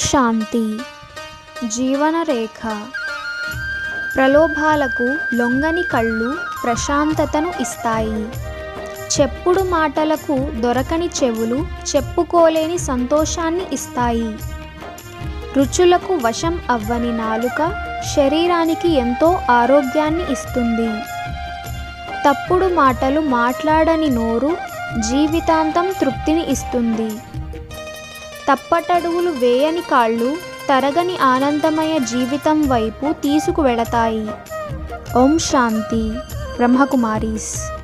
శాంతి జీవనరేఖ ప్రలోభాలకు లొంగని కళ్ళు ప్రశాంతతను ఇస్తాయి చెప్పుడు మాటలకు దొరకని చెవులు చెప్పుకోలేని సంతోషాన్ని ఇస్తాయి రుచులకు వశం అవ్వని నాలుక శరీరానికి ఎంతో ఆరోగ్యాన్ని ఇస్తుంది తప్పుడు మాటలు మాట్లాడని నోరు జీవితాంతం తృప్తిని ఇస్తుంది తప్పటడుగులు వేయని కాళ్ళు తరగని ఆనందమయ జీవితం వైపు తీసుకువెళతాయి ఓం శాంతి బ్రహ్మకుమారీస్